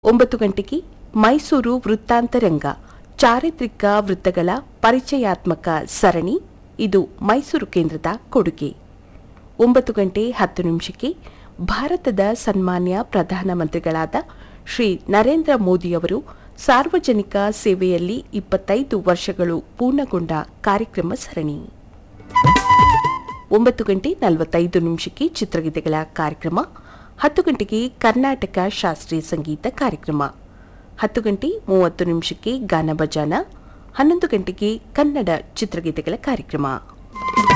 ಒಂಬತ್ತು ಗಂಟೆಗೆ ಮೈಸೂರು ವೃತ್ತಾಂತರಂಗ ಚಾರಿತ್ರಿಕ ವೃತ್ತಗಳ ಪರಿಚಯಾತ್ಮಕ ಸರಣಿ ಇದು ಮೈಸೂರು ಕೇಂದ್ರದ ಕೊಡುಗೆ ಒಂಬತ್ತು ಗಂಟೆ ಹತ್ತು ನಿಮಿಷಕ್ಕೆ ಭಾರತದ ಸನ್ಮಾನ್ಯ ಪ್ರಧಾನಮಂತ್ರಿಗಳಾದ ಶ್ರೀ ನರೇಂದ್ರ ಮೋದಿಯವರು ಸಾರ್ವಜನಿಕ ಸೇವೆಯಲ್ಲಿ ಇಪ್ಪತ್ತೈದು ವರ್ಷಗಳು ಪೂರ್ಣಗೊಂಡ ಕಾರ್ಯಕ್ರಮ ಸರಣಿ ಒಂಬತ್ತು ಗಂಟೆ ನಲವತ್ತೈದು ನಿಮಿಷಕ್ಕೆ ಚಿತ್ರಗೀತೆಗಳ ಕಾರ್ಯಕ್ರಮ ಹತ್ತು ಗಂಟೆಗೆ ಕರ್ನಾಟಕ ಶಾಸ್ತ್ರೀಯ ಸಂಗೀತ ಕಾರ್ಯಕ್ರಮ ಹತ್ತು ಗಂಟೆ ಮೂವತ್ತು ನಿಮಿಷಕ್ಕೆ ಗಾನ ಭಜಾನ ಹನ್ನೊಂದು ಗಂಟೆಗೆ ಕನ್ನಡ ಚಿತ್ರಗೀತೆಗಳ ಕಾರ್ಯಕ್ರಮ